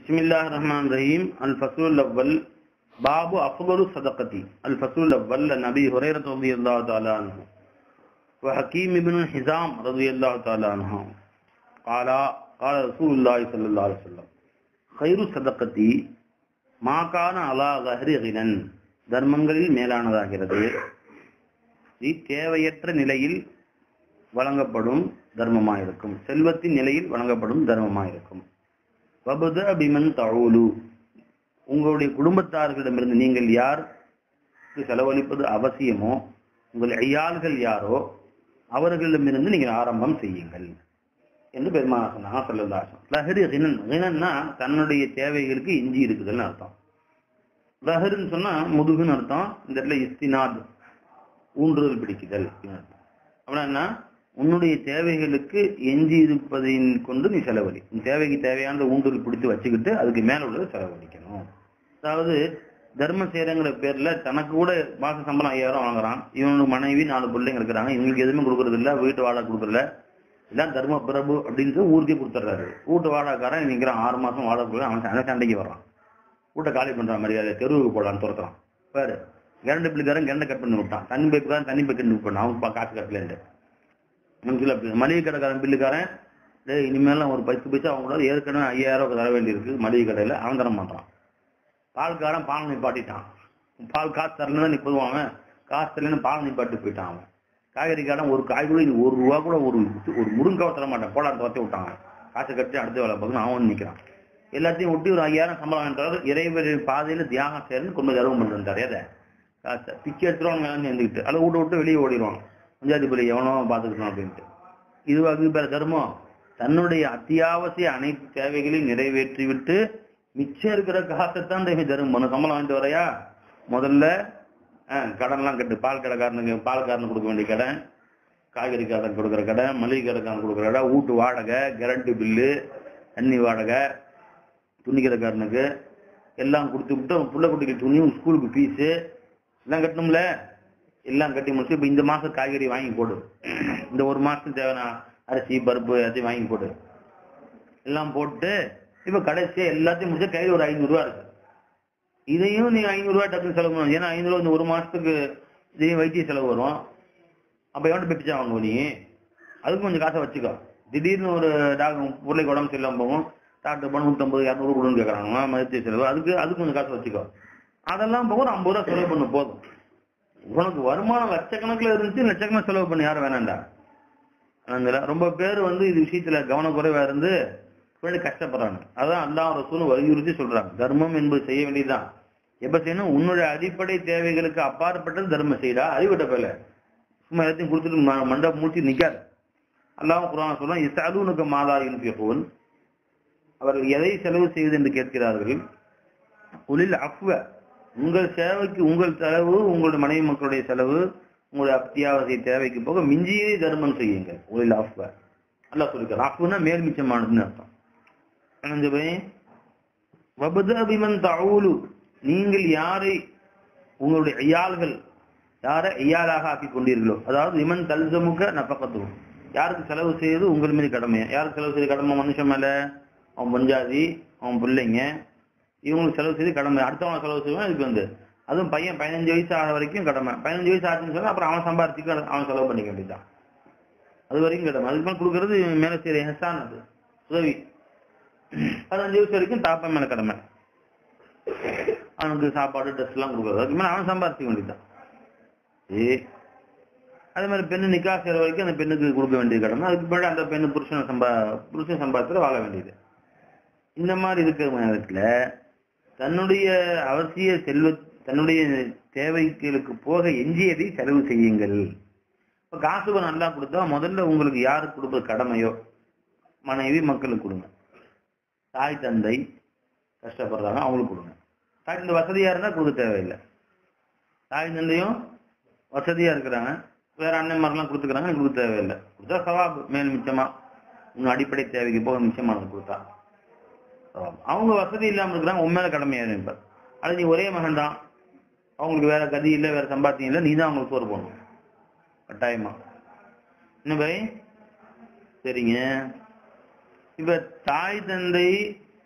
பிஸ்மில்லாஹ் ரஹ்மான் ரஹீம் அல் ஃபசூல் அவ்வல் பாபு அஃபலு சதகதி அல் ஃபசூல் அவ்வல் நபி ஹுரைரத் ரலியல்லாஹு தஆலா அன்ஹு وحكيم بن حزام رضي الله تعالى عنه قال قال رسول الله صلى الله عليه وسلم خير صدقتي மா கான அலா கஹரி கினன் தர்மங்களில் மேலானதாகிறது இது தேவையற்ற நிலையில் வழங்கப்படும் தர்மமாயிருக்கும் செல்வத்தின் நிலையில் வழங்கப்படும் தர்மமாயிருக்கும் வபுத அபிமன் தழூலு உங்களுடைய குடும்பத்தார்களிடமிருந்து நீங்கள் யார் செலவழிப்பது அவசியமோ உங்கள் ஐயாள்கள் யாரோ அவர்களிடமிருந்து நீங்கள் ஆரம்பம் செய்யுங்கள் என்று பெருமானா சொன்னாங்க சொல்லதாசம் லஹரி ஹினன் ஹினன்னா தன்னுடைய தேவைகளுக்கு எஞ்சி இருக்குதுன்னு அர்த்தம் லஹருன்னு சொன்னா முதுகுன்னு அர்த்தம் இந்த இடத்துல இஸ்தினாத் ஊன்றுதல் பிடிக்குதல் அர்த்தம் அப்படின்னா உன்னுடைய தேவைகளுக்கு எஞ்சி இருப்பதை கொண்டு நீ செலவழி உன் தேவைக்கு தேவையான ஊன்றுதல் பிடித்து வச்சுக்கிட்டு அதுக்கு மேல உள்ளதை செலவழிக்கணும் அதாவது தர்ம சேரங்கிற பேர்ல தனக்கு கூட மாச சம்பளம் ஐயாயிரம் வாங்குறான் இவனுக்கு மனைவி நாலு பிள்ளைங்க இருக்கிறாங்க இவங்களுக்கு எதுவுமே கொடுக்கறது இல்ல வீட்டு வாடகை கொடுக்கறதில்ல இதான் தர்ம பிரபு அப்படின்னு ஊருக்கே கொடுத்துட்றாரு வீட்டு வாடகைக்காரன் நிற்கிறான் ஆறு மாசம் வாடகை கொடுக்குறான் அவன் அவன் சண்டைக்கு வர்றான் வீட்டை காலி பண்ற மாதிரி அதை தெருவுக்கு போடலான்னு துரத்துறான் பாரு கரண்ட் பில்லுக்காரன் கரண்டை கட் பண்ணி விட்டான் தண்ணி பைப்புக்காரன் தண்ணி பைக் கட் பண்ணான் அவன் காசு கட்டலன்ட்டு மனுஷில் மளிகை கடைக்காரன் பில்லுக்காரன் டேய் இனிமேலாம் ஒரு பத்து பைசா அவங்க கூட ஏற்கனவே ஐயாயிரம் ரூபாய் தர வேண்டியிருக்கு மளிகை கடையில் அவன் தர மாட்டான் பால்காரன் பால் நிப்பாட்டிட்டான் பால் காசு தரலன்னு நீ போடுவாங்க காசு தரலன்னு பால் நிப்பாட்டி போயிட்டான் அவன் காய்கறி காரன் ஒரு காய் கூட இது ஒரு ரூபா கூட ஒரு ஒரு முருங்காவை தர மாட்டேன் போடா துரத்தி விட்டாங்க காசை கட்டி அடுத்த வேலை பார்க்கணும் அவன் நிற்கிறான் எல்லாத்தையும் ஒட்டி ஒரு ஐயாயிரம் சம்பளம் வாங்கிட்டாரு இறைவரின் பாதையில தியாகம் சேர்ந்து கொண்டு கர்வம் பண்ணிருந்தாரு எதை காசை பிச்சை எடுத்துருவாங்க எல்லாம் சேர்ந்துக்கிட்டு அதை விட்டு விட்டு வெளியே ஓடிடுவாங்க பஞ்சாயத்து பிள்ளை எவனோ பார்த்துக்கணும் அப்படின்ட்டு இது அது பேர தர்மம் தன்னுடைய அத்தியாவசிய அனைத்து தேவைகளையும் நிறைவேற்றி விட்டு மிச்சம் இருக்கிற காசை தான் தர்மம் பண்ணு சம்பளம் வாங்கிட்டு வரையா முதல்ல கடன்லாம் கட்டு பால் கடைக்காரனுக்கு பால்காரனுக்கு கொடுக்க வேண்டிய கடன் காய்கறி கடன் கொடுக்குற கடை மளிகை கடைக்காரன் கொடுக்குற கடை வீட்டு வாடகை கரண்ட் பில்லு தண்ணி வாடகை துணி கடைக்காரனுக்கு எல்லாம் கொடுத்து விட்டு புள்ள குட்டிக்கு துணி ஸ்கூலுக்கு ஃபீஸு எல்லாம் கட்டணும்ல எல்லாம் கட்டி முடிச்சு இப்போ இந்த மாதம் காய்கறி வாங்கி போடு இந்த ஒரு மாதத்துக்கு தேவையான அரிசி பருப்பு எல்லாத்தையும் வாங்கி போடு எல்லாம் போட்டு இப்போ கடைசியாக எல்லாத்தையும் முடிச்சா கையில் ஒரு ஐநூறுரூவா இருக்கு இதையும் நீ ஐநூறுரூவா டக்குன்னு செலவு பண்ணணும் ஏன்னா ஐநூறுரூவா இந்த ஒரு மாசத்துக்கு இதையும் வைத்திய செலவு வரும் அப்போ எவன்ட்டு பிச்சா வாங்குவோம் நீ அதுக்கு கொஞ்சம் காசை வச்சுக்கோ திடீர்னு ஒரு டாக்டர் பிள்ளைக்கு உடம்பு சரியில்லாம போகும் டாக்டர் பண்ண நூற்றம்பது இரநூறு கொடுன்னு கேட்குறாங்க மருத்துவ செலவு அதுக்கு அதுக்கு கொஞ்சம் காசு வச்சுக்கோ அதெல்லாம் போக ஒரு ஐம்பது ரூபா செலவு பண்ண போதும் உனக்கு வருமானம் லட்சக்கணக்கில் இருந்துச்சு லட்சக்கணக்கில் செலவு பண்ண யாரும் வேணாண்டா அதனால ரொம்ப பேர் வந்து இது விஷயத்துல கவனக்குறைவா இருந்து பின்னாடி கஷ்டப்படுறாங்க அதான் அல்லாஹ் ரசூலும் வலியுறுத்தி சொல்றாங்க தர்மம் என்பது செய்ய வேண்டியதுதான் எப்ப செய்யணும் உன்னுடைய அடிப்படை தேவைகளுக்கு அப்பாற்பட்டது தர்மம் செய்யடா அறிவிட்ட பேல சும்மா எல்லாத்தையும் கொடுத்துட்டு ம- மண்டபம் மூச்சு நிக்காது அல்லாஹ் குரான் சொல்றான் இசலுனுக்கு மாதா யுன்பிகூன் அவர்கள் எதை செலவு செய்வது என்று கேட்கிறார்கள் உலில் அஃப்வ உங்கள் சேவைக்கு உங்கள் செலவு உங்களுடைய மனைவி மக்களுடைய செலவு உங்களுடைய அத்தியாவசிய தேவைக்கு போக மிஞ்சியே தர்மம் செய்யுங்கள் உலில் அஃப்வ அல்லாஹ் சொல்லிக்கிறார் அஃப்னா மேல் மிச்சமானதுன்னு அர்த்தம் அனந்த பையன் வபத அபிமன் தவுலு நீங்கள் யாரை உங்களுடைய ஐயாள்கள் யாரை ஐயாளாக ஆக்கி கொண்டீர்களோ அதாவது இமன் தல்சமுக நப்பக்கத்துவம் யாருக்கு செலவு செய்வது உங்கள் மீது கடமை யாருக்கு செலவு செய்து கடமை மனுஷன் மேல அவன் பஞ்சாதி அவன் பிள்ளைங்க இவங்களுக்கு செலவு செய்து கடமை அடுத்தவங்க செலவு செய்வான் இதுக்கு வந்து அதுவும் பையன் பதினஞ்சு வயசு ஆகிற வரைக்கும் கடமை பதினஞ்சு வயசு ஆச்சுன்னு சொன்னா அப்புறம் அவன் சம்பாரிச்சுக்கு அவன் செலவு பண்ணிக்க வேண்டியதுதான் அது வரைக்கும் கடமை அதுக்கு மேல கொடுக்கறது இவன் மேல செய்யற ஹெசான் அது உதவி பதினஞ்சு வயசு வரைக்கும் தாப்பா மேல கடமை அவனுக்கு சாப்பாடு ட்ரெஸ் எல்லாம் கொடுக்கறது அதுக்கு மேல அவன் சம்பாரிச்சுக்க வேண்டியதுதான் ஏ அதே மாதிரி பெண்ணு நிக்கா செய்யற வரைக்கும் அந்த பெண்ணுக்கு கொடுக்க வேண்டியது கடமை அதுக்கு பின்னாடி அந்த பெண்ணு புருஷனை சம்பா புருஷன் சம்பாதித்துல வாழ வேண்டியது இந்த மாதிரி இருக்கிற நேரத்துல தன்னுடைய அவசிய செல்வ தன்னுடைய தேவைகளுக்கு போக எஞ்சியதை செலவு செய்யுங்கள் இப்ப காசு நல்லா கொடுத்தா முதல்ல உங்களுக்கு யாருக்கு கொடுப்பது கடமையோ மனைவி மக்களுக்கு கொடுங்க தாய் தந்தை கஷ்டப்படுறாங்க அவங்களுக்கு கொடுங்க தாய் தந்தை வசதியா இருந்தா கொடுக்க தேவையில்லை தாய் தந்தையும் வசதியா இருக்கிறாங்க வேற அண்ணன்மாரெல்லாம் கொடுத்துக்கிறாங்க நீங்க கொடுக்க தேவையில்லை கொடுத்தா சவாப் மேல் மிச்சமா உங்க அடிப்படை தேவைக்கு போக மிச்சமானது கொடுத்தா சவாப். அவங்க வசதி இல்லாம இருக்கிறாங்க உன் மேல கடமையா இருப்ப அது நீ ஒரே மகன் தான் அவங்களுக்கு வேற கதி இல்லை வேற சம்பாத்தியம் இல்லை நீ தான் அவங்களுக்கு சோறு போடணும் கட்டாயமா என்ன பை சரிங்க இப்ப தாய் தந்தை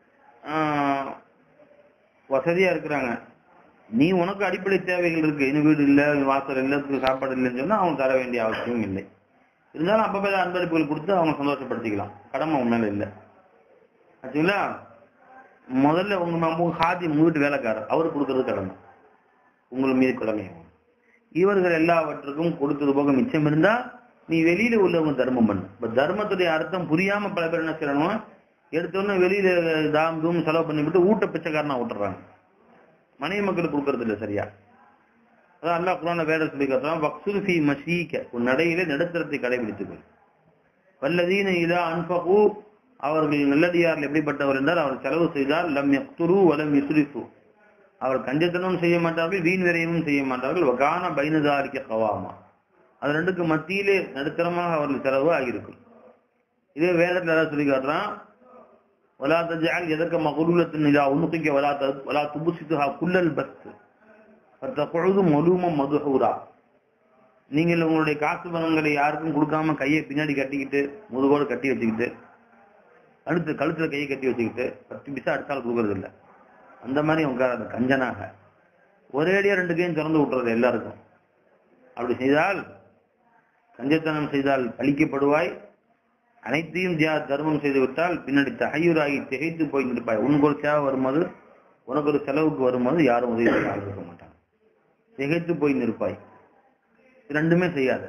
ஆஹ், வசதியா இருக்கிறாங்க நீ உனக்கு அடிப்படை தேவைகள் இருக்கு இன்னும் வீடு இல்ல வாசல் இல்ல சாப்பாடு இல்லைன்னு சொன்னா அவங்க தர வேண்டிய அவசியம் இல்லை இருந்தாலும் அப்பப்போ ஏதாவது அன்பளிப்புகள் கொடுத்து அவங்க சந்தோஷப்படுத்திக்கலாம் கடமை உன் மேல இல்லை ஆச்சுங்களா முதல்ல உங்க ம- உங்க ஹாதி உங்க வீட்டு வேலைக்காரர் அவர் கொடுக்கறது கடமை உங்கள் மீது கடமை இவர்கள் எல்லாவற்றுக்கும் கொடுத்தது போக மிச்சம் இருந்தா நீ வெளியில உள்ளவங்க தர்மம் பண்ணு இப்ப தர்மத்துடைய அர்த்தம் புரியாம பல பேர் என்ன செய்யணும் எடுத்தோன்னே வெளியில தாம் தூம் செலவு பண்ணிவிட்டு ஊட்ட பிச்சைக்காரனா விட்டுறாங்க மனைவி மக்களுக்கு கொடுக்கறது இல்ல சரியா அதான் அல்லாஹ் குரான வேற சொல்லி காட்டுறான் வக்சுல் ஃபீ மஷீக்க உன் நடையிலே நடுத்தரத்தை கடைபிடித்துக்கொள் வல்லதீன இதா அன்பகு அவர்கள் நல்லடியார்கள் எப்படிப்பட்டவர் என்றால் அவர் செலவு செய்தால் லம் யக்துரு வலம் யுஸ்ரிஃபு அவர் கஞ்சத்தனம் செய்ய மாட்டார்கள் வீண் விரயமும் செய்ய மாட்டார்கள் வகான பைனதாரிக்க கவாமா அது ரெண்டுக்கு மத்தியிலே நடுத்தரமாக அவர்கள் செலவு ஆகியிருக்கும் இதே வேதத்துல ஏதாவது சொல்லி காட்டுறான் ولا تجعل يدك مغلولة إلى عنقك ولا ت- ولا تبسطها كل البسط فتقعد ملوما مدحورا நீங்கள் உங்களுடைய காசு பணங்களை யாருக்கும் கொடுக்காம கையை பின்னாடி கட்டிக்கிட்டு முதுகோடு கட்டி வச்சுக்கிட்டு அடுத்து கழுத்துல கையை கட்டி வச்சுக்கிட்டு பத்து பிசா அடுத்தால் கொடுக்கறது இல்ல அந்த மாதிரி உட்காராத கஞ்சனாக ஒரேடியா ரெண்டு கையும் திறந்து விட்டுறது எல்லாருக்கும் அப்படி செய்தால் கஞ்சத்தனம் செய்தால் பழிக்கப்படுவாய் அனைத்தையும் தியா தர்மம் செய்து விட்டால் பின்னாடி தகையூராகி திகைத்து போய் நிற்பாய் உனக்கு ஒரு தேவை வரும்போது உனக்கு ஒரு செலவுக்கு வரும்போது யாரும் உதவி செய்ய ஆள் இருக்க மாட்டாங்க திகைத்து போய் நிற்பாய் இது ரெண்டுமே செய்யாத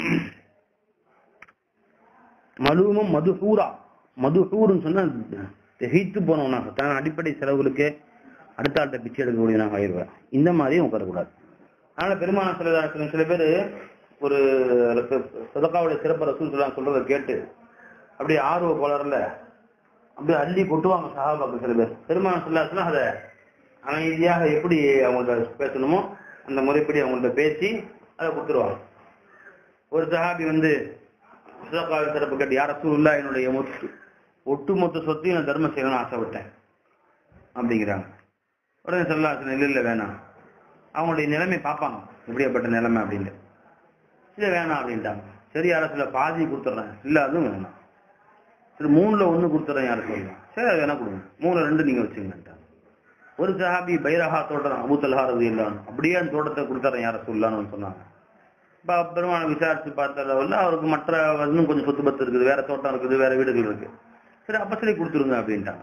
மலுவமும் மதுஹூரா மதுஹூர்னு சொன்னா திகைத்து போனவனாக தான் அடிப்படை செலவுகளுக்கு அடுத்த ஆள்கிட்ட பிச்சை எடுக்கக்கூடியவனாக ஆயிடுவேன் இந்த மாதிரியும் உட்காரக்கூடாது அதனால பெருமான சில சில- சில பேர் ஒரு சதக்காவுடைய சிறப்பு ரசூல் சொல்லலாம் சொல்றதை கேட்டு அப்படியே ஆர்வ கோளர்ல அப்படியே அள்ளி கொட்டுவாங்க சகாபாக்கு சில பேர் பெருமான சொல்லாச்சுன்னா அதை அமைதியாக எப்படி அவங்கள்ட்ட பேசணுமோ அந்த முறைப்படி அவங்கள்ட்ட பேசி அதை கொடுத்துருவாங்க ஒரு சஹாபி வந்து சதக்காவின் சிறப்பு கேட்டு யார சூழலா என்னுடைய மொத்து ஒட்டுமொத்த சொத்தையும் நான் தர்மம் செய்யணும்னு ஆசைப்பட்டேன் அப்படிங்கிறாங்க உடனே சொல்லாச்சு இல்லை இல்லை வேணாம் அவங்களுடைய நிலைமை பார்ப்பாங்க எப்படியாப்பட்ட நிலைமை அப்படின்னு இல்லை வேணாம் அப்படின்ட்டாங்க சரி அரசுல பாதி கொடுத்துட்றேன் இல்லை அதுவும் வேணாம் சரி மூணுல ஒண்ணு கொடுத்துட்றேன் யாரும் சொல்லலாம் சரி அது வேணா கொடுங்க மூணுல ரெண்டு நீங்க வச்சுங்கன்ட்டாங்க ஒரு சஹாபி பைரஹா தோட்டம் அபுத்தல்ஹா ரவி இல்லான்னு அப்படியே அந்த தோட்டத்தை கொடுத்துட்றேன் யார சொல்லலாம்னு சொன்னாங்க இப்போ பெருமான விசாரிச்சு பார்த்ததில் அவருக்கு மற்ற இன்னும் கொஞ்சம் சொத்து பத்து இருக்குது வேற தோட்டம் இருக்குது வேற வீடுகள் இருக்கு சரி அப்ப சரி கொடுத்துருங்க அப்படின்ட்டாங்க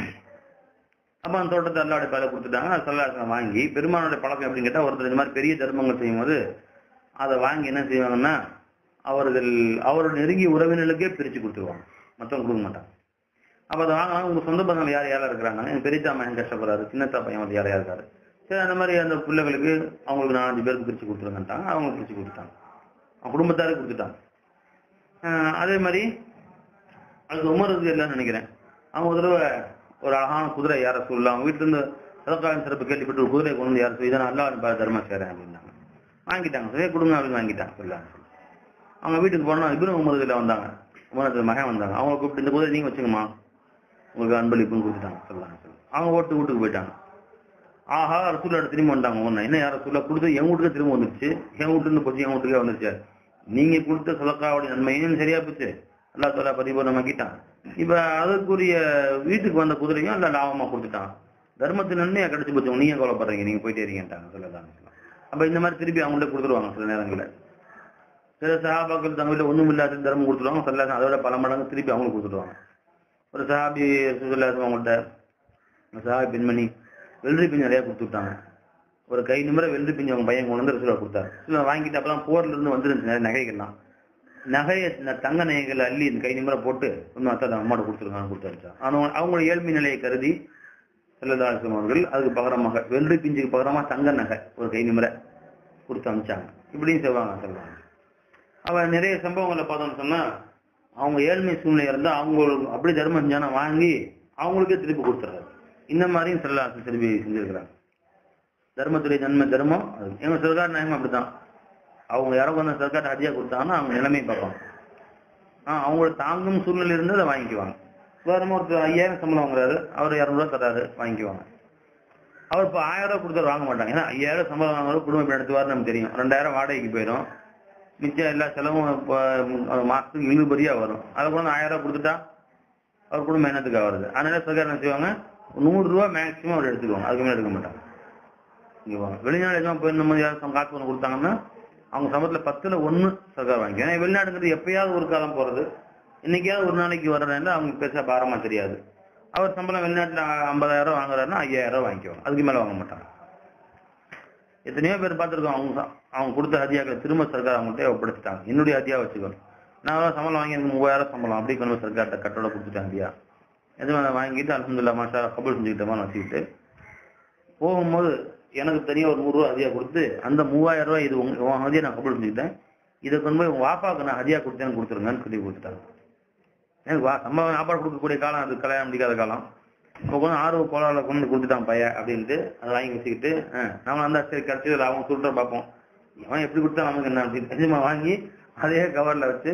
அப்ப அந்த தோட்டத்தை அல்லாவுடைய பேர கொடுத்துட்டாங்க அது சல்லாசனம் வாங்கி பெருமானுடைய பழக்கம் எப்படின்னு கேட்டா ஒருத்தர் இந்த மாதிரி பெரிய தர்மங்கள் செய்யும்போது அதை வாங்கி என்ன செய்வாங்கன்னா அவர்கள் அவரோட நெருங்கிய உறவினர்களுக்கே பிரிச்சு கொடுத்துருவாங்க மற்றவங்க கொடுக்க மாட்டாங்க அப்ப அதை வாங்கினா உங்க சொந்த பந்தங்கள் யார் யாரா இருக்கிறாங்க என் பெரியத்தா மகன் கஷ்டப்படுறாரு சின்னத்தா பையன் வந்து யார் யார் இருக்காரு சரி அந்த மாதிரி அந்த பிள்ளைகளுக்கு அவங்களுக்கு நாலஞ்சு பேருக்கு பிரிச்சு கொடுத்துருங்கன்ட்டாங்க அவங்க பிரிச்சு கொடுத்துட்டாங்க அவங்க குடும்பத்தாருக்கு கொடுத்துட்டாங்க ஆஹ் அதே மாதிரி அது உமருக்கு இல்லைன்னு நினைக்கிறேன் அவங்க ஒரு தடவை ஒரு அழகான குதிரை யார சொல்லலாம் அவங்க வீட்டுல இருந்து சதக்காவின் சிறப்பு கேள்விப்பட்டு ஒரு குதிரை கொண்டு வந்து யார சொல்லி இதை நான் அல்லா தர்மம் செய்றேன் அப்படின்னாங்க வாங்கிட்டாங்க சரி கொடுங்க அப்படின்னு வாங்கிட்டாங்க சொல்லலாம் அவங்க வீட்டுக்கு போனா இவரும் உமரதுல வந்தாங்க உமரது மகன் வந்தாங்க அவங்க கூப்பிட்டு இந்த குதிரை நீங்க வச்சுக்கமா உங்களுக்கு அன்பளிப்புன்னு கொடுத்துட்டாங்க சொல்லலாம் சொல்லி அவங்க ஓட்டு வீட்டுக்கு போயிட்டாங்க ஆஹா ரசூலோட திரும்பி வந்தாங்க ஒண்ணு என்ன யார் ரசூலா கொடுத்து என் வீட்டுக்கு திரும்ப வந்துருச்சு என் வீட்டுல இருந்து போச்சு என் வீட்டுக்கே வந்துருச்சு நீங்க கொடுத்த சதக்காவுடைய நன்மையும் சரியா போச்சு அல்லா தலா பரிபூர்ணமாக்கிட்டான் இப்ப அதுக்குரிய வீட்டுக்கு வந்த குதிரையும் அல்ல லாபமா கொடுத்துட்டான் தர்மத்து நன்மையா கிடைச்சு போச்சு நீங்க கவலைப்படுறீங்க நீங்க போயிட்டே இருக்கீங்கட்டாங்க சொல்லலாம் அப்ப இந்த மாதிரி திருப்பி அவங்கள்ட்ட கொடுத்துருவாங்க சில நேரங்கள்ல சில சஹாபாக்கள் தங்க வீட்டுல ஒண்ணும் இல்லாத தர்மம் கொடுத்துருவாங்க சொல்லாத அதோட பல மடங்கு திருப்பி அவங்களுக்கு கொடுத்துருவாங்க ஒரு சஹாபி சொல்லாத அவங்கள்ட்ட அந்த சஹாபி பெண்மணி வெள்ளரி பிஞ்சு நிறைய கொடுத்து விட்டாங்க ஒரு கை நிமிர வெள்ளரி பிஞ்சு அவங்க பையன் கொண்டு வந்து ரசூலா கொடுத்தாரு ரசூலா வாங்கிட்டு அப்பதான் போர்ல இருந்து வந்துருந்துச்சு நிறைய நகைகள்லாம் நகையை இந்த தங்க நகைகளை அள்ளி இந்த கை நிமிர போட்டு இன்னும் அத்தை அம்மாட்ட கொடுத்துருக்காங்க கொடுத்தாரு அவங்க அவங்களோட ஏழ்மை நிலையை கருதி செல்லதாசம் அவர்கள் அதுக்கு பகரமாக வெள்ளரி பிஞ்சுக்கு பகரமா தங்க நகை ஒரு கை நிமிர கொடுத்து அமிச்சாங்க இப்படியும் செய்வாங்க சொல்லுவாங்க அவ நிறைய சம்பவங்களை பார்த்தோம்னு சொன்னா அவங்க ஏழ்மை சூழ்நிலை இருந்தா அவங்களுக்கு அப்படி தர்மம் செஞ்சானா வாங்கி அவங்களுக்கே திருப்பி கொடுத்துறாரு இந்த மாதிரியும் செல்லாசம் திருப்பி செஞ்சிருக்கிறாங்க தர்மத்துடைய நன்மை தர்மம் அது எங்க சர்க்கார் நாயகம் அப்படித்தான் அவங்க யாரோ கொஞ்சம் சர்க்கார் ஹஜியா கொடுத்தாங்கன்னா அவங்க நிலைமையை பார்ப்பாங்க ஆஹ் அவங்களோட தாங்கும் சூழ்நிலை இருந்து அதை வாங்கிக்குவாங்க உதாரணமா ஒருத்தர் ஐயாயிரம் சம்பளம் வாங்குறாரு அவர் இரநூறுவா தர்றாரு வாங்கிக்குவாங்க அவர் இப்போ ஆயிரம் ரூபாய் கொடுத்தாரு வாங்க மாட்டாங்க ஏன்னா ஐயாயிரம் சம்பளம் வாங்குறது குடும்பம் இப்படி நடத்துவாரு நமக்கு தெரியும் ரெண்டாயிரம் வாடகைக்கு போயிடும் மிச்சம் எல்லா செலவும் இப்போ மாசத்துக்கு இழுபறியா வரும் அதை கூட ஆயிரம் ரூபாய் கொடுத்துட்டா அவர் குடும்பம் என்னத்துக்காக வருது அதனால சர்க்கார் என்ன செய்வாங்க நூறு ரூபா மேக்ஸிமம் அவர் எடுத்துக்குவாங்க அதுக்கு மேலே எடுக்க மாட்டாங்க இங்க வாங்க வெளிநாடு எதுவும் போய் இந்த மாதிரி யாரும் காசு ஒன்று கொடுத்தாங்கன்னா அவங்க சம்பளத்துல பத்துல ஒண்ணு சர்க்கார் வாங்கி ஏன்னா வெளிநாடுங்கிறது எப்பயாவது ஒரு காலம் போறது இன்னைக்காவது ஒரு நாளைக்கு வர்றதுனால அவங்க பெருசா பாரமா தெரியாது அவர் சம்பளம் வெளிநாட்டுல ஐம்பதாயிரம் வாங்குறாருன்னா ஐயாயிரம் ரூபாய் வாங்கிக்குவாங்க அதுக்கு மேல வாங்க மாட்டாங்க எத்தனையோ பேர் பார்த்துருக்கோம் அவங்க ச- அவங்க கொடுத்த ஹதியாக்களை திரும்ப சர்க்கார் அவங்கள்ட்ட ஒப்படைச்சிட்டாங்க என்னுடைய ஹதியா வச்சுக்கோ நான் எவ்வளவு சம்பளம் வாங்கி எனக்கு மூவாயிரம் சம்பளம் அப்படி கொண்டு போய் சர்க்கார்ட்ட கட்டோட கொடுத்துட்டேன் ஹதியா எதுவும் அதை வாங்கிட்டு அலமதுல்லா மாஷா கபூல் செஞ்சுக்கிட்டோமான்னு வச்சுக்கிட்டு போகும்போது எனக்கு தனியா ஒரு நூறு ரூபா ஹதியா கொடுத்து அந்த மூவாயிரம் ரூபாய் இது உங்க உன் ஹதியா நான் கபூல் செஞ்சுக்கிட்டேன் இதை கொண்டு போய் உங்க வாப்பாவுக்கு நான் ஹதியா கொடுத்தேன்னு கொடுத்துருங்கன்னு சொல்லி கொடுத்துட்டாங்க எனக்கு வா சம்பளம் சாப்பாடு கொடுக்கக்கூடிய காலம் அது கல்யாணம் முடிக்காத காலம் இப்போ கொஞ்சம் ஆர்வ கோளாறுல கொண்டு வந்து கொடுத்துட்டான் பையன் அப்படின்ட்டு அதை வாங்கி வச்சுக்கிட்டு ஆஹ், நாம அந்த சரி கிடைச்சது லாபம் சொல்லிட்டு பார்ப்போம் அவன் எப்படி கொடுத்தா நமக்கு என்ன அப்படின்னு நிஜமா வாங்கி அதே கவர்ல வச்சு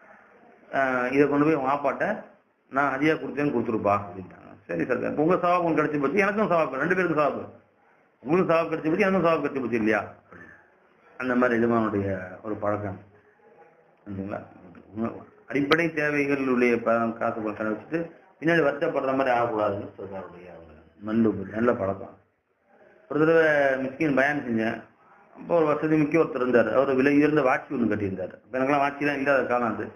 ஆஹ், இதை கொண்டு போய் உன் வாப்பாட்ட நான் ஹதியா கொடுத்தேன்னு கொடுத்துருப்பா அப்படின்ட்டாங்க சரி சார் இப்போ உங்க சவாப் உங்களுக்கு கிடைச்சி போச்சு எனக்கும் சவாப் ரெண்டு பேருக்கும் சவாப் உங்களுக்கு சவாப் கிடைச்சி போச்சு எனக்கும் சவாப் கிடைச்சி போச்சு இல்லையா அந்த மாதிரி எஜமானுடைய ஒரு பழக்கம் சரிங்களா உங்க அடிப்படை தேவைகளுடைய ப- காசு பணத்தை வச்சுட்டு பின்னாடி வருத்தப்படுற மாதிரி ஆகக்கூடாதுன்னு சொல்றாருடைய ஒரு நல்ல ஒரு நல்ல பழக்கம் ஒரு தடவை மிஸ்கின் பயன் செஞ்சேன் அப்போ ஒரு வசதி மிக்க ஒருத்தர் இருந்தார் அவர் விலை உயர்ந்த வாட்சி ஒன்று கட்டியிருந்தார் அப்ப எனக்கெல்லாம் வாட்சிலாம் இல்லாத காலம் அது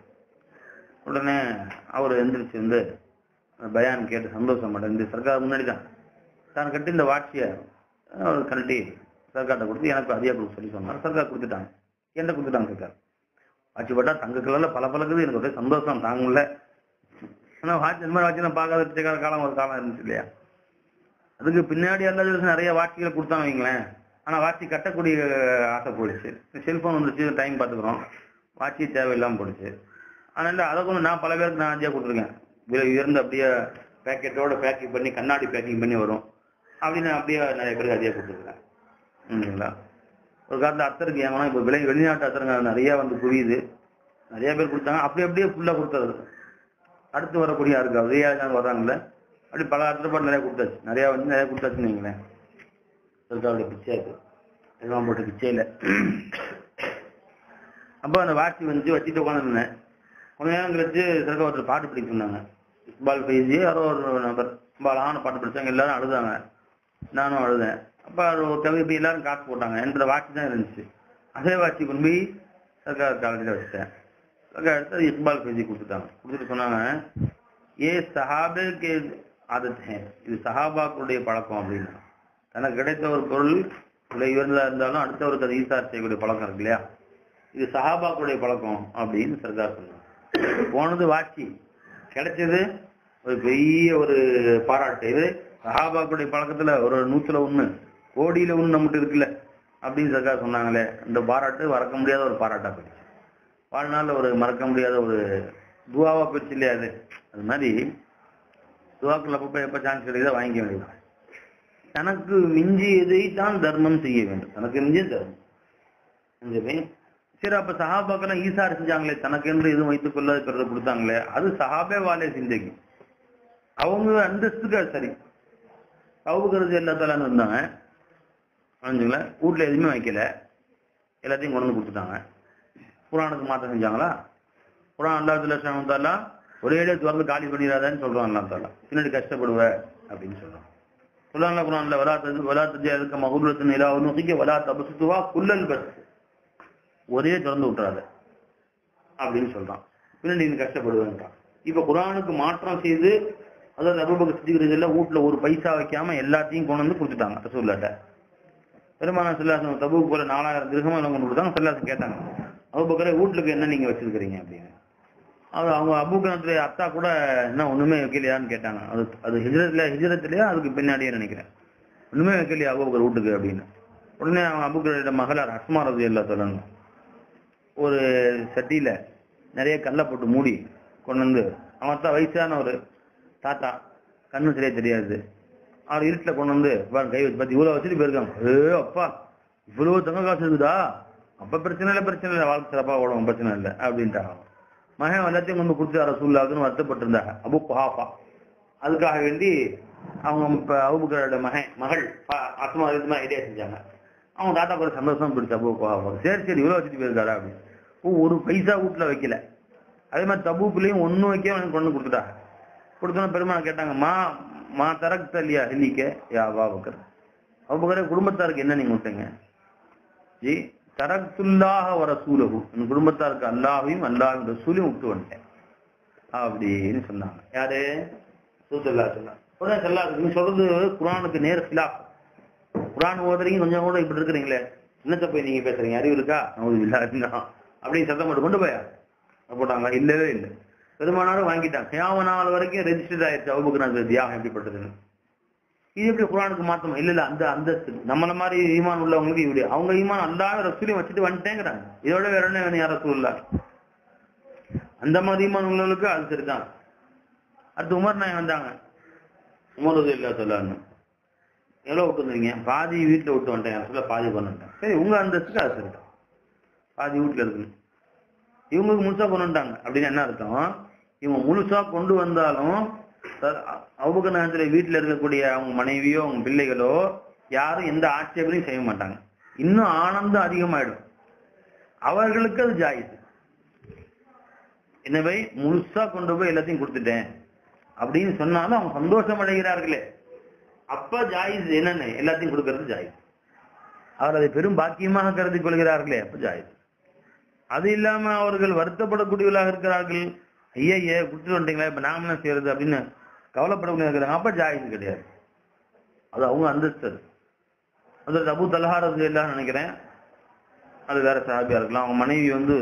உடனே அவர் எந்திரிச்சு வந்து அந்த பயான் கேட்டு சந்தோஷம் அடைந்து சர்க்கார் முன்னாடி தான் தான் கட்டி இந்த வாட்சியை அவர் கழட்டி சர்க்கார்ட்ட கொடுத்து எனக்கு அதிகா கொடுக்க சொல்லி சொன்னார் சர்க்கார் கொடுத்துட்டாங்க என்கிட்ட கொடுத்துட்டாங்க சர்க்கார் வாட்சி போட்டா தங்க கலர்ல பல பழகுது எனக்கு ஒரே சந்தோஷம் தாங்கல ஆனா வாட்சி இந்த மாதிரி வாட்சி நான் பார்க்காத பிச்சைக்கார காலம் ஒரு காலம் இருந்துச்சு இல்லையா அதுக்கு பின்னாடி எல்லா நிறைய வாட்சிகளை கொடுத்தாங்க வைங்களேன் ஆனா வாட்சி கட்டக்கூடிய ஆசை போயிடுச்சு செல்போன் வந்துச்சு டைம் பார்த்துக்கிறோம் வாட்சி தேவையில்லாம போயிடுச்சு அதனால அதை கொண்டு நான் பல பேருக்கு நான் அதிகா கொடுத்துருக்கேன் விலை உயர்ந்து அப்படியே பேக்கெட்டோட பேக்கிங் பண்ணி கண்ணாடி பேக்கிங் பண்ணி வரும் அப்படின்னு அப்படியே நிறைய பேருக்கு அதிகா கொடுத்துருக்கேன் இல்லைங்களா ஒரு காலத்துல அத்தருக்கு ஏங்கன்னா இப்போ விலை வெளிநாட்டு அத்தருங்க நிறைய வந்து குவியுது நிறைய பேர் கொடுத்தாங்க அப்படி அப்படியே ஃபுல்லா கொடுத்தது அடுத்து வரக்கூடிய யாருக்கு விஜயாங்க வர்றாங்கல்ல அப்படி பல அத்தர் நிறைய கொடுத்தாச்சு நிறைய வந்து நிறைய கொடுத்தாச்சுன்னு வைங்களேன் சர்க்காருடைய பிச்சை இருக்கு எல்லாம் போட்ட பிச்சை இல்லை அப்போ அந்த வாட்சி வந்து வச்சுட்டு உட்காந்துருந்தேன் கொஞ்ச நேரம் கழிச்சு சர்க்கார் ஒருத்தர் பாட்டு படிக்க சொன்னாங்க இக்பால் ஃபைசி யாரோ ஒரு நபர் ரொம்ப அழகான பாட்டு படிச்சாங்க எல்லாரும் அழுதாங்க நானும் அழுதேன் அப்ப அது ஒரு கவி இப்படி எல்லாரும் காசு போட்டாங்க என்னோட வாட்சி தான் இருந்துச்சு அதே வாட்சி கொண்டு போய் சர்க்கார் காலேஜில் வச்சுட்டேன் சர்க்கார் எடுத்து அது இக்பால் ஃபைசி கொடுத்துட்டாங்க கொடுத்துட்டு சொன்னாங்க ஏ சஹாபேக்கு ஆதத் ஹே இது சஹாபாக்களுடைய பழக்கம் அப்படின்னு தனக்கு கிடைத்த ஒரு பொருள் விலை உயர்ந்ததா இருந்தாலும் அடுத்தவருக்கு அதை ஈசார் செய்யக்கூடிய பழக்கம் இருக்கு இல்லையா இது சஹாபாக்களுடைய பழக்கம் அப்படின்னு சர்க்கார் சொன்னாங்க போனது வாட்சி கிடைச்சது ஒரு பெரிய ஒரு பாராட்டு இது சஹாபாக்களுடைய பழக்கத்துல ஒரு நூத்துல ஒண்ணு கோடியில ஒண்ணு நம்மகிட்ட இருக்குல்ல அப்படின்னு சர்க்கார் சொன்னாங்களே இந்த பாராட்டு மறக்க முடியாத ஒரு பாராட்டா போயிடுச்சு வாழ்நாள்ல ஒரு மறக்க முடியாத ஒரு துவாவா போயிடுச்சு இல்லையா அது அது மாதிரி துவாக்கள் அப்பப்ப எப்ப சான்ஸ் கிடைக்குதோ வாங்கிக்க வேண்டியது தனக்கு மிஞ்சியதை தான் தர்மம் செய்ய வேண்டும் தனக்கு மிஞ்சிய தர்மம் செஞ்சவே சரி அப்ப சஹாபாக்கெல்லாம் ஈசார் செஞ்சாங்களே தனக்கு என்று எதுவும் வைத்துக் கொள்ளாத பிறகு கொடுத்தாங்களே அது சஹாபே வாலே சிந்தைக்கு அவங்க அந்தஸ்துக்கு அது சரி அவுக்கிறது எல்லாத்தாலும் இருந்தாங்க புரிஞ்சுங்களா வீட்டுல எதுவுமே வைக்கல எல்லாத்தையும் கொண்டு வந்து கொடுத்துட்டாங்க குரானுக்கு மாற்றம் செஞ்சாங்களா குரான் அல்லாத்துல சமத்தாலா ஒரே இடம் திறந்து காலி பண்ணிடாதன்னு சொல்றான் அல்லா தாலா பின்னாடி கஷ்டப்படுவ அப்படின்னு சொல்றான் குரான்ல குரான்ல வலா தது வலா தஜி அதுக்கு மகுரத்தின் நிலா நோக்கிக்க வலா தபசுத்துவா குல்லல் பஸ் ஒரே திறந்து விட்டுறாத அப்படின்னு சொல்றான் பின்னாடி நீ கஷ்டப்படுவேன்றான் இப்ப குரானுக்கு மாற்றம் செய்து அதாவது அபுபக்கர் சித்திக்கிறது எல்லாம் வீட்டுல ஒரு பைசா வைக்காம எல்லாத்தையும் கொண்டு வந்து கொடுத்துட்டாங்க ரசூல்லாட்ட பெருமான செல்லாசம் தபுக்கு போல நாலாயிரம் திருகமா எல்லாம் கொண்டு கொடுத்தாங்க செல்லாசம் கேட்டாங்க அபுபக்கரை வீட்டுக்கு என்ன நீங்க வச்சிருக்கிறீங்க அப்படின்னு அது அவங்க அபுபக்கரத்துடைய அத்தா கூட என்ன ஒண்ணுமே வைக்கலையான்னு கேட்டாங்க அது அது ஹிஜரத்துல ஹிஜரத்திலேயே அதுக்கு பின்னாடியே நினைக்கிறேன் ஒண்ணுமே வைக்கலையா அபுபக்கர் வீட்டுக்கு அப்படின்னு உடனே அவங்க அபுபக்கரோட மகளார் அஸ்மா ரதி எல்லா சொல்லணும் ஒரு சட்டியில நிறைய கல்லை போட்டு மூடி கொண்டு வந்து அவன் தான் வயசான ஒரு தாத்தா கண்ணு சரியா தெரியாது அவர் இருட்டில் கொண்டு வந்து பாரு கை வச்சு பார்த்து இவ்வளவு வச்சுட்டு போயிருக்காங்க ஏ அப்பா இவ்வளவு தங்க காசு இருக்குதா அப்ப பிரச்சனை இல்லை பிரச்சனை இல்லை வாழ்க்கை சிறப்பா ஓடும் பிரச்சனை இல்லை அப்படின்ட்டாங்க மகன் எல்லாத்தையும் கொண்டு கொடுத்து ரசூல்லாவுக்குன்னு வருத்தப்பட்டிருந்தாங்க அபு குஹாஃபா அதுக்காக வேண்டி அவங்க இப்ப அபுபக்கரோட மகன் மகள் ப- அஸ்மா இதுமா ஐடியா செஞ்சாங்க அவங்க தாத்தா கூட சந்தோஷம் பிடிச்ச அபு குஹாஃபா சரி சரி இவ்வளவு வச்சுட்டு போயிருக்காரா அப்படின்னு ஓ, ஒரு பைசா வீட்டுல வைக்கல அதே மாதிரி தபூக்குள்ளேயும் ஒண்ணும் வைக்காம எனக்கு கொண்டு கொடுத்துட்டாங்க கொடுத்தோன்னு பெருமாள் கேட்டாங்கம்மா மா தரக் தலியா அஹ்லிக்க யா அபாபக்கர் அபுபக்கரே குடும்பத்தாருக்கு என்ன நீங்க விட்டீங்க ஜி தரக்துல்லாஹ வ ரசூலஹு என் குடும்பத்தாருக்கு அல்லாஹையும் அல்லாஹ்வின் ரசூலையும் விட்டு வந்துட்டேன் அப்படின்னு சொன்னாங்க யாரு சூத்துல்லா சொன்னாங்க உடனே சொல்லா நீங்க சொல்றது குரானுக்கு நேர் சிலாப் குரான் ஓதுறீங்க கொஞ்சம் கூட இப்படி இருக்கிறீங்களே என்னத்த போய் நீங்க பேசுறீங்க அறிவு இருக்கா நமது இல்லா இருந்தா அப்படின்னு சத்தம் போட்டு கொண்டு போயா போட்டாங்க இல்லவே இல்லை பெருமானாரும் வாங்கிட்டாங்க கியாம நாள் வரைக்கும் ரெஜிஸ்டர் ஆயிடுச்சு அவுபக்கர் தியாகம் எப்படிப்பட்டதுன்னு இது எப்படி குரானுக்கு மாத்தமா இல்ல இல்ல அந்த அந்தஸ்து நம்மள மாதிரி ஈமான் உள்ளவங்களுக்கு இப்படி அவங்க ஈமான் அல்லாத ரசூலையும் வச்சுட்டு வந்துட்டேங்கிறாங்க இதோட வேற என்ன வேணும் யார் ரசூல் அந்த மாதிரி ஈமான் உள்ளவங்களுக்கு அது சரிதான் அடுத்து உமர் நாய் வந்தாங்க உமர் ரது இல்லா சொல்லான்னு எவ்வளவு விட்டு வந்தீங்க பாதி வீட்டுல விட்டு வந்துட்டேன் சொல்ல பாதி பண்ணிட்டேன் சரி உங்க அந்தஸ்துக்கு அது சரிதான் பாதி வீட்டுல இருக்குன்னு இவங்களுக்கு முழுசா கொண்டு வந்துட்டாங்க அப்படின்னு என்ன அர்த்தம் இவங்க முழுசா கொண்டு வந்தாலும் அவுபக நேரத்துல வீட்டுல இருக்கக்கூடிய அவங்க மனைவியோ அவங்க பிள்ளைகளோ யாரும் எந்த ஆட்சேபனையும் செய்ய மாட்டாங்க இன்னும் ஆனந்தம் அதிகமாயிடும் அவர்களுக்கு அது ஜாயிது எனவே முழுசா கொண்டு போய் எல்லாத்தையும் கொடுத்துட்டேன் அப்படின்னு சொன்னாலும் அவங்க சந்தோஷம் அடைகிறார்களே அப்ப ஜாயிஸ் என்னன்னு எல்லாத்தையும் கொடுக்கறது ஜாயிஸ் அவர் அதை பெரும் பாக்கியமாக கருதி கொள்கிறார்களே அப்ப ஜாயிஸ் அது இல்லாம அவர்கள் வருத்தப்படக்கூடியவர்களாக இருக்கிறார்கள் ஐயா குடுத்துட்டு வந்துட்டீங்களா இப்ப நாம என்ன செய்யறது அப்படின்னு கவலைப்படக்கூடிய இருக்கிறாங்க அப்ப ஜாயிஸ் கிடையாது அது அவங்க அந்தஸ்து அது. அது அபு தலஹாரது எல்லாம் நினைக்கிறேன் அது வேற சாபியா இருக்கலாம் அவங்க மனைவி வந்து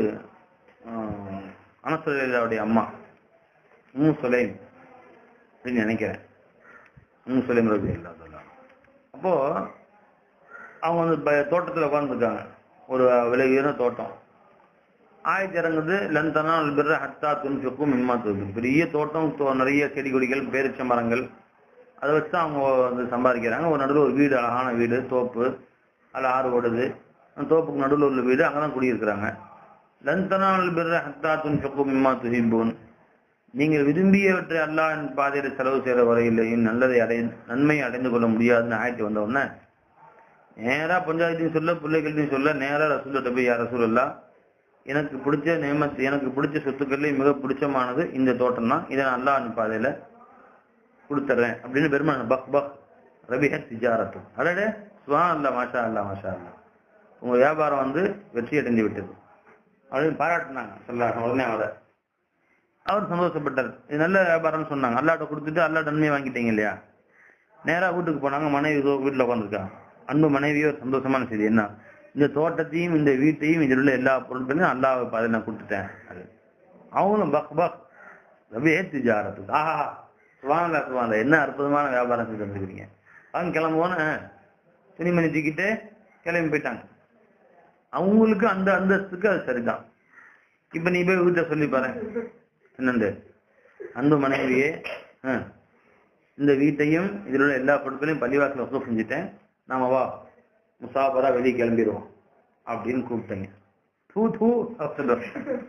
அனசுடைய அம்மா மூ சுலைம் அப்படின்னு நினைக்கிறேன் மூ சுலைம் ரவி இல்லா அப்போ அவங்க வந்து ப- தோட்டத்துல உட்காந்துருக்காங்க ஒரு விலை உயர்ந்த தோட்டம் ஆயத்து இறங்குது லந்தனா பிற ஹத்தா துன்ஃபிக்கும் மிம்மா துன்ஃபிக் பெரிய தோட்டம் தோ- நிறைய செடி கொடிகள் பேரிச்ச மரங்கள் அதை வச்சு தான் அவங்க வந்து சம்பாதிக்கிறாங்க ஒரு நடுவில் ஒரு வீடு அழகான வீடு தோப்பு அதில் ஆறு ஓடுது அந்த தோப்புக்கு நடுவில் உள்ள வீடு அங்கே தான் குடியிருக்கிறாங்க லந்தனால் பிற ஹத்தா துன்ஃபிக்கும் மிம்மா துஹிப்பூன் நீங்கள் விரும்பியவற்றை அல்லாஹ்வின் பாதையில் செலவு செய்கிற வரையிலையும் நல்லதை அடை நன்மை அடைந்து கொள்ள முடியாதுன்னு ஆயத்து வந்த உடனே நேரா பஞ்சாயத்தையும் சொல்ல பிள்ளைகள்டையும் சொல்ல நேரா ரசூல்கிட்ட போய் யார் ரசூல் எனக்கு பிடிச்ச நேமத்து எனக்கு பிடிச்ச சொத்துக்கள்ல மிக பிடிச்சமானது இந்த தோட்டம் தான் இதை நான் அல்லாஹ் பாதையில கொடுத்துட்றேன் அப்படின்னு பெருமான் பக் பக் ரபிஹத் திஜாரத்து அடடே சுவா அல்லா மாஷா அல்லா மாஷா அல்லா உங்க வியாபாரம் வந்து வெற்றி அடைந்து விட்டது அப்படின்னு பாராட்டினாங்க சொல்லாங்க உடனே அவரை அவர் சந்தோஷப்பட்டார் இது நல்ல வியாபாரம்னு சொன்னாங்க அல்லாட்ட கொடுத்துட்டு அல்லா நன்மையை வாங்கிட்டீங்க இல்லையா நேரா வீட்டுக்கு போனாங்க மனைவி இதோ வீட்டுல உட்காந்துருக்காங்க அன்பு மனைவியோ ஒரு சந்தோஷமான செய்தி என்ன இந்த தோட்டத்தையும் இந்த வீட்டையும் இதில் உள்ள எல்லா பொருட்களையும் அல்லாஹ் பாதையில் நான் கொடுத்துட்டேன் அது அவங்களும் பக் பக் ரபியே திஜாரத்துக்கு ஆஹா சுவாங்கல சுவாங்க என்ன அற்புதமான வியாபாரம் செஞ்சு வந்துருக்கிறீங்க அவங்க கிளம்புவோன்னு துணிமணி தூக்கிட்டு கிளம்பி போயிட்டாங்க அவங்களுக்கு அந்த அந்தஸ்துக்கு அது சரிதான் இப்ப நீ போய் வீட்டை சொல்லி பாரு என்னண்டு அன்பு மனைவியே ஆ, இந்த வீட்டையும் இதில் உள்ள எல்லா பொருட்களையும் பள்ளிவாசல வசூல் செஞ்சுட்டேன் நாம வா முசாபரா வெளியே கிளம்பிடுவோம் அப்படின்னு கூப்பிட்டேங்க தூ தூ அப்படின்னு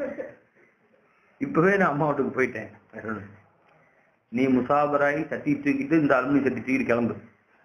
இப்பவே நான் அம்மா வீட்டுக்கு போயிட்டேன் வேற ஒண்ணும் இல்ல. நீ முசாபராகி சட்டி தூக்கிட்டு இந்த அலுமினி சட்டி தூக்கிட்டு கிளம்பு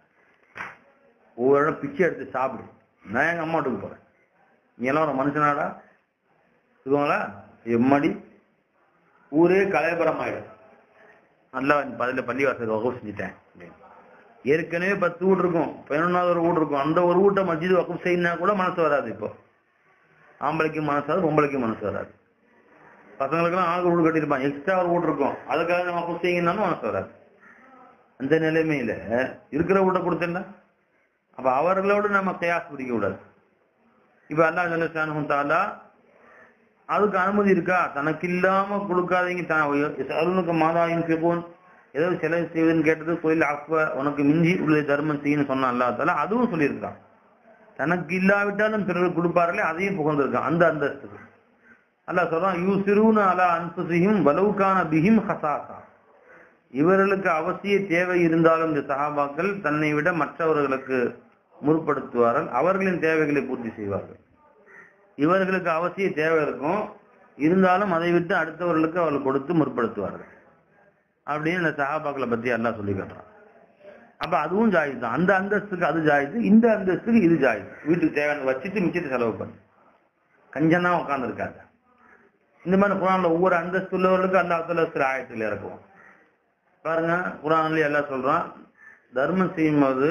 ஒவ்வொரு இடம் பிச்சை எடுத்து சாப்பிடு நான் எங்க அம்மா வீட்டுக்கு போறேன் நீ எல்லாம் ஒரு மனுஷனாடா சொல்லுவாங்களா எம்மாடி ஊரே கலைபரம் ஆயிடும் நல்லா பதில பள்ளிவாசல் வகுப்பு செஞ்சுட்டேன் அப்படின்னு. ஏற்கனவே பத்து வீடு இருக்கும் பதினொன்னாவது ஒரு வீடு இருக்கும் அந்த ஒரு வீட்டை மஸ்ஜித் வகுப்பு செய்யினா கூட மனசு வராது இப்போ ஆம்பளைக்கும் மனசு வராது பொம்பளைக்கும் மனசு வராது பசங்களுக்கெல்லாம் ஆள் வீடு கட்டியிருப்பான் எக்ஸ்ட்ரா ஒரு வீடு இருக்கும் அதுக்காக நம்ம வகுப்பு செய்யணும்னாலும் மனசு வராது அந்த நிலைமையில இருக்கிற வீட்டை கொடுத்தேன்னா அப்ப அவர்களோடு நம்ம கயாஸ் பிடிக்க கூடாது இப்ப அல்லாஹ் ஜல்லஷானு தாலா அதுக்கு அனுமதி இருக்கா தனக்கு இல்லாம கொடுக்காதீங்க அருணுக்கு மாதாயின் பிபோன் ஏதோ செலவு செய்வதுன்னு கேட்டது கோயில் அக்வ உனக்கு மிஞ்சி உள்ள தர்மம் செய்யணும் சொன்னா அல்லா தாலா அதுவும் சொல்லியிருக்கான் தனக்கு இல்லாவிட்டாலும் பிறருக்கு கொடுப்பார்களே அதையும் புகழ்ந்திருக்கான் அந்த அந்தஸ்துக்கு அல்லாஹ் சொல்றான் யூ சிறுவனு அலா அன்புசியும் வலவுக்கான பிஹிம் ஹசாசா இவர்களுக்கு அவசிய தேவை இருந்தாலும் இந்த சஹாபாக்கள் தன்னை விட மற்றவர்களுக்கு முற்படுத்துவார்கள் அவர்களின் தேவைகளை பூர்த்தி செய்வார்கள் இவர்களுக்கு அவசிய தேவை இருக்கும் இருந்தாலும் அதை விட்டு அடுத்தவர்களுக்கு அவர்கள் கொடுத்து முற்படுத்துவார்கள் அப்படின்னு இந்த சஹாபாக்களை பத்தி எல்லாம் சொல்லி காட்டுறான் அப்ப அதுவும் ஜாயிஸ் தான் அந்த அந்தஸ்துக்கு அது ஜாயிஸ் இந்த அந்தஸ்துக்கு இது ஜாயிஸ் வீட்டுக்கு தேவையான வச்சுட்டு மிச்சத்தை செலவு பண்ணு கஞ்சனா உட்கார்ந்துருக்காங்க இந்த மாதிரி குரான்ல ஒவ்வொரு அந்தஸ்து உள்ளவர்களுக்கு அல்லா சில ஆயத்தில் இறக்குவோம் பாருங்க குரான்ல எல்லாம் சொல்றான் தர்மம் செய்யும்போது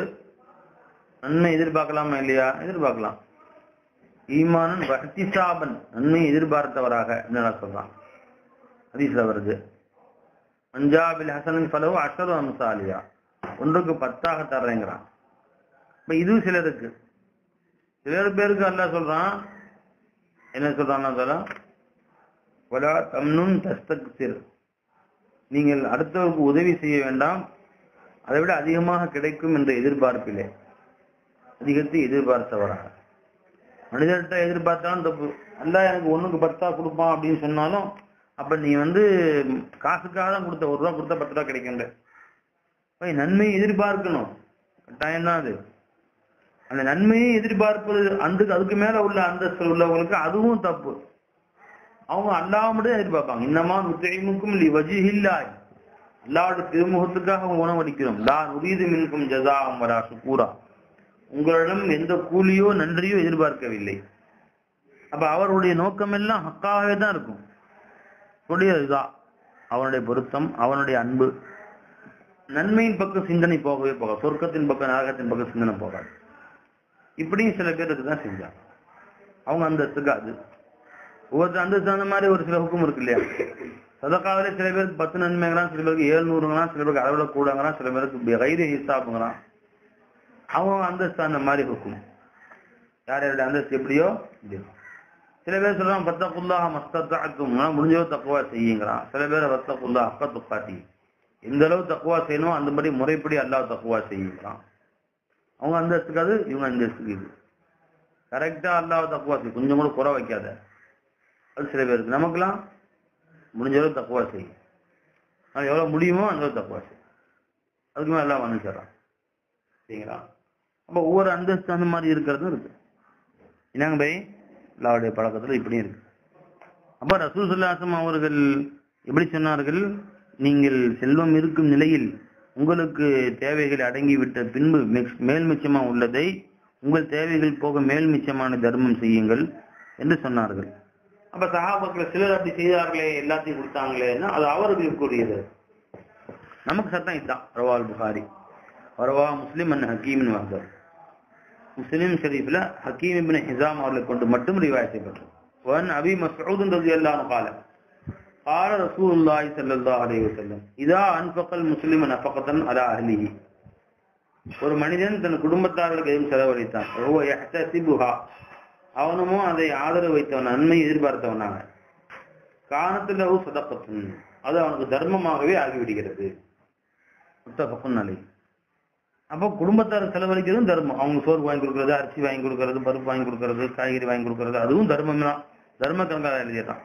நன்மை எதிர்பார்க்கலாமா இல்லையா எதிர்பார்க்கலாம் ஈமானன் வஹ்திசாபன் நன்மை எதிர்பார்த்தவராக என்ன சொல்றான் ஹதீஸ்ல வருது பஞ்சாபில் ஹசனின் ஃபலவு அஷரு அம்சாலியா ஒன்றுக்கு பத்தாக தர்றேங்கிறான் இப்ப இது சிலருக்கு சிலர் பேருக்கு அல்லாஹ் சொல்றான் என்ன சொல்றான் சொல்ல வலா தம்னுன் தஸ்தக்சிர் நீங்கள் அடுத்தவருக்கு உதவி செய்ய வேண்டாம் அதை விட அதிகமாக கிடைக்கும் என்ற எதிர்பார்ப்பிலே அதிகத்தை எதிர்பார்த்தவராக மனிதர்கிட்ட எதிர்பார்த்தாலும் தப்பு அல்ல எனக்கு ஒண்ணுக்கு பத்தா கொடுப்பான் அப்படின்னு சொன்னாலும் அப்ப நீ வந்து காசுக்காக தான் கொடுத்த ஒரு ரூபா கொடுத்தா பத்து ரூபா கிடைக்கும் போய் நன்மையை எதிர்பார்க்கணும் கட்டாயம் தான் அது அந்த நன்மையை எதிர்பார்ப்பது அந்த அதுக்கு மேல உள்ள அந்தஸ்து உள்ளவங்களுக்கு அதுவும் தப்பு அவங்க அல்லாஹ் மட்டும் எதிர்பார்ப்பாங்க இன்னமா முத்தைமுக்கும் லி வஜிஹில்லாய் அல்லாவோட திருமுகத்துக்காக அவங்க உணவளிக்கிறோம் லா நுரீது மின்கும் ஜதா வரா சுக்கூரா உங்களிடம் எந்த கூலியோ நன்றியோ எதிர்பார்க்கவில்லை அப்ப அவருடைய நோக்கம் எல்லாம் ஹக்காகவே தான் இருக்கும் கூடிய இதுதான் அவனுடைய பொருத்தம் அவனுடைய அன்பு நன்மையின் பக்கம் சிந்தனை போகவே போகாது சொர்க்கத்தின் பக்கம் நரகத்தின் பக்கம் சிந்தனை போகாது இப்படியும் சில பேர் இதுதான் செஞ்சாங்க அவங்க அந்தஸ்துக்கு அது ஒவ்வொருத்தர் அந்தஸ்து அந்த மாதிரி ஒரு சில ஹுக்கும் இருக்கு இல்லையா சதக்காவிலே சில பேருக்கு பத்து நன்மைங்கிறான் சில பேருக்கு ஏழுநூறுங்கிறான் சில பேருக்கு அளவுல கூடங்கிறான் சில பேருக்கு கைது ஹிசாப்புங்கிறான் அவங்க அந்தஸ்து அந்த மாதிரி ஹுக்கும் யார் யாருடைய அந்தஸ்து எப்படியோ இப்படியோ சில பேர் சொல்றான் பத்தக்குல்லாஹ் மஸ்தத்தாக்கும் முடிஞ்சோ தக்குவா செய்யுங்கிறான் சில பேர் வத்தக்குல்லா அக்க துப்பாத்தி எந்த அளவு தக்குவா செய்யணும் அந்த மாதிரி முறைப்படி அல்லாஹ் தக்குவா செய்யுங்கிறான் அவங்க அந்தஸ்துக்கு அது இவங்க அந்தஸ்துக்கு இது கரெக்டா அல்லாஹ் தக்குவா செய்யும் கொஞ்சம் கூட குறை வைக்காத அது சில பேருக்கு நமக்கெல்லாம் முடிஞ்ச அளவு தக்குவா செய்யும் அது எவ்வளவு முடியுமோ அந்த அளவு தக்குவா செய்யும் அதுக்கு மேல எல்லாம் வந்துடுறான் சரிங்களா அப்ப ஒவ்வொரு அந்தஸ்து அந்த மாதிரி இருக்கிறதும் இருக்கு என்னங்க பை அல்லாவுடைய பழக்கத்துல இப்படியும் இருக்கு அப்ப ரசூல் சுல்லாசம் அவர்கள் எப்படி சொன்னார்கள் நீங்கள் செல்வம் இருக்கும் நிலையில் உங்களுக்கு தேவைகள் அடங்கிவிட்ட பின்பு மிக்- மேல் மிச்சமா உள்ளதை உங்கள் தேவைகள் போக மேல் மிச்சமான தர்மம் செய்யுங்கள் என்று சொன்னார்கள் அப்ப சகாபாக்கள் சிலர் அப்படி செய்தார்களே எல்லாத்தையும் கொடுத்தாங்களேன்னா அது அவர்களுக்குரியது நமக்கு சட்டம் இதுதான் ரவால் புகாரி வரவா முஸ்லிம் அன் ஹக்கீமின் வகர் முஸ்லிம் ஷரீஃப்ல ஹக்கீம் இப்னு ஹிசாம் அவர்களை கொண்டு மட்டும் ரிவாயத் செய்யப்பட்டது வன் அபி மஸ்ஊத் ரலியல்லாஹு قال قال رسول الله صلى الله عليه وسلم اذا انفق المسلم نفقه على اهله ஒரு மனிதன் தன் குடும்பத்தார்களுக்கு எதுவும் செலவழித்தான் ஓ யஹ்தசிபுஹா அவனுமோ அதை ஆதரவு வைத்தவன் நன்மை எதிர்பார்த்தவனாக காணத்துல சதப்பத்துன் அது அவனுக்கு தர்மமாகவே ஆகிவிடுகிறது முத்தபக்குன் அலை அப்போ குடும்பத்தார் செலவழிக்கிறதும் தர்மம் அவங்க சோறு வாங்கி கொடுக்கறது அரிசி வாங்கி கொடுக்கறது பருப்பு வாங்கி கொடுக்கறது காய்கறி வாங்கி கொடுக்கறது அதுவும் தர்மம் தான் தர்ம கணக்காக எழுதியதான்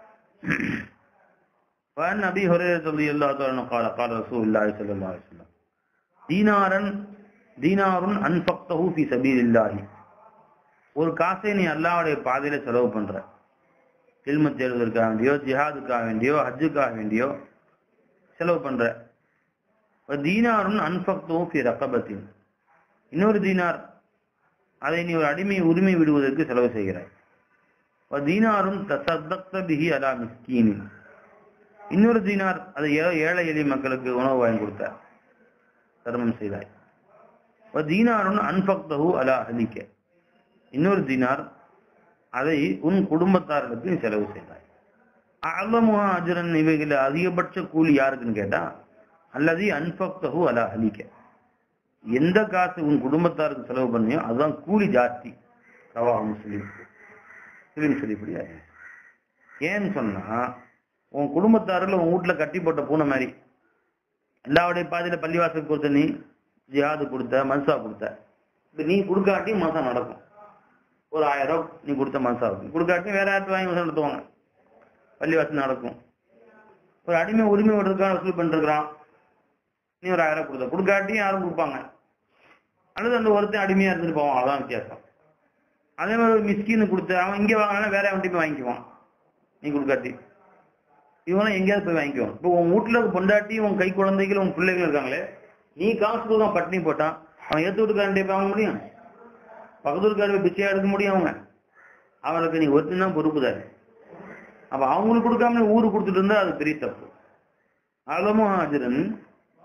وعن ابي هريره رضي الله تعالى عنه قال قال رسول الله صلى الله عليه وسلم دينارا دينار انفقته في سبيل الله ஒரு காசை நீ அல்லாஹ்வுடைய பாதையில செலவு பண்ற இல்ம தேடுவதற்காக வேண்டியோ ஜிஹாதுக்காக வேண்டியோ ஹஜ்ஜுக்காக வேண்டியோ செலவு பண்ற தீனாருன் அன்பக்தோ ஃபி ரக்கபத்தின் இன்னொரு தீனார் அதை நீ ஒரு அடிமை உரிமை விடுவதற்கு செலவு செய்கிறாய் தீனாரும் தசத்தக்த பிஹி அலா மிஸ்கீனின் இன்னொரு தீனார் அதை ஏ- ஏழை எளிய மக்களுக்கு உணவு வாங்கி கொடுத்தார் தர்மம் செய்தாய் தீனாருன் அன்பக்தஹு அலா அஹ்லிக்க இன்னொரு தீனார் அதை உன் குடும்பத்தார்களுக்கு நீ செலவு செய்தாய் அலமுஹா அஜரன் இவைகள் அதிகபட்ச கூலி யாருக்குன்னு கேட்டா அல்லது அன்பக்தஹு அலா அஹ்லிக்க எந்த காசு உன் குடும்பத்தாருக்கு செலவு பண்ணியோ அதுதான் கூலி ஜாஸ்தி ரவா முஸ்லீம் முஸ்லீம் சொல்லிப்படி ஏன்னு சொன்னா உன் குடும்பத்தாரில் உன் வீட்டுல கட்டி போட்ட பூனை மாதிரி எல்லாவுடைய பாதையில பள்ளிவாசல் கொடுத்த நீ ஜியாது கொடுத்த மன்சா கொடுத்த இப்ப நீ கொடுக்காட்டி மாசம் நடக்கும் ஒரு ஆயிரம் ரூபாய் நீ கொடுத்த மனசா இருக்கும் கொடுக்காட்டி வேற யார்ட்டு வாங்கி வசூல் நடத்துவாங்க பள்ளிவாசல் நடக்கும் ஒரு அடிமை உரிமை விடுறதுக்கான வசூல் பண்ணிருக்கிறான் நீ ஒரு ஆயிரம் ரூபாய் கொடுத்த கொடுக்காட்டியும் யாரும் கொடுப்பாங்க அல்லது அந்த ஒருத்தன் அடிமையா இருந்துட்டு போவான் அதான் வித்தியாசம் அதே மாதிரி ஒரு மிஸ்கின்னு கொடுத்து அவன் இங்க வாங்கினா வேற அவன்கிட்ட போய் வாங்கிக்குவான் நீ கொடுக்காட்டி இவனும் எங்கேயாவது போய் வாங்கிக்குவான் இப்போ உன் வீட்டுல பொண்டாட்டி உன் கை குழந்தைகள் உன் பிள்ளைகள் இருக்காங்களே நீ காசு கொடுக்காம பட்டினி போட்டான் அவன் ஏத்து வீட்டுக்காரன் போய் வாங்க முடியும் பக்கத்து வீட்டுக்காரர் பிச்சையா எடுக்க முடியும் அவங்க அவனுக்கு நீ ஒருத்தன் தான் பொறுப்புதாரு அப்ப அவங்களுக்கு கொடுக்காம நீ ஊருக்கு கொடுத்துட்டு இருந்தா அது பெரிய தப்பு அலமு ஹாஜரன்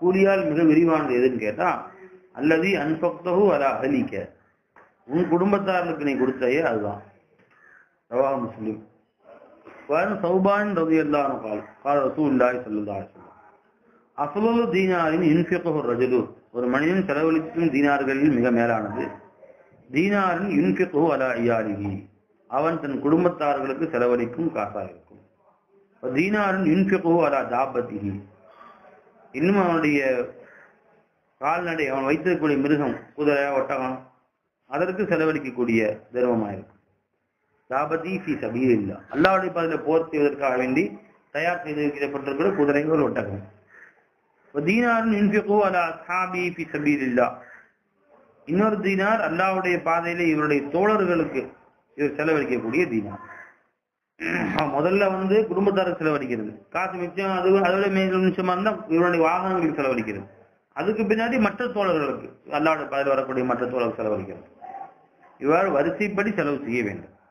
கூலியால் மிக விரிவானது எதுன்னு கேட்டா அல்லது அன்பக்தகு அலா அகலிக்க உன் குடும்பத்தார்களுக்கு நீ கொடுத்தையே அதுதான் ரவா முஸ்லிம் وعن ثوبان رضي الله عنه قال قال رسول الله صلى الله عليه وسلم أفضل دينار ينفقه الرجل ஒரு மனிதன் செலவழிக்கும் தீனார்களில் மிக மேலானது தீனாரின் யுன்பிகு அலா ஐயாலிகி அவன் தன் குடும்பத்தார்களுக்கு செலவழிக்கும் காசாக இருக்கும் தீனாரின் யுன்பிகு அலா தாபத்திகி இன்னும் அவனுடைய கால்நடை அவன் வைத்திருக்கக்கூடிய மிருகம் குதிரை ஒட்டகம் அதற்கு செலவழிக்கக்கூடிய தர்மமாயிருக்கும் தாபதி ஃபி சபீலில்லா அல்லாஹ்வுடைய பாதையில போர் செய்வதற்காக வேண்டி தயார் செய்து வைக்கப்பட்டிருக்கிற குதிரைகள் ஒட்டகம் தீனாரின் யுன்பிகு அலா அஸ்ஹாபி ஃபி சபீலில்லா இன்னொரு தீனார் அல்லாஹ்வுடைய பாதையில இவருடைய தோழர்களுக்கு இவர் செலவழிக்கக்கூடிய தீனார் அவன் முதல்ல வந்து குடும்பத்தாருக்கு செலவழிக்கிறது காசு மிச்சம் அது அதோட மேலும் மிச்சமா இருந்தா இவருடைய வாகனங்களுக்கு செலவழிக்கிறது அதுக்கு பின்னாடி மற்ற தோழர்களுக்கு அல்லாஹ்வுடைய பாதையில் வரக்கூடிய மற்ற தோழர்கள் செலவழிக்கிறது இவ்வாறு வரிசைப்படி செலவு செய்ய வேண்டும்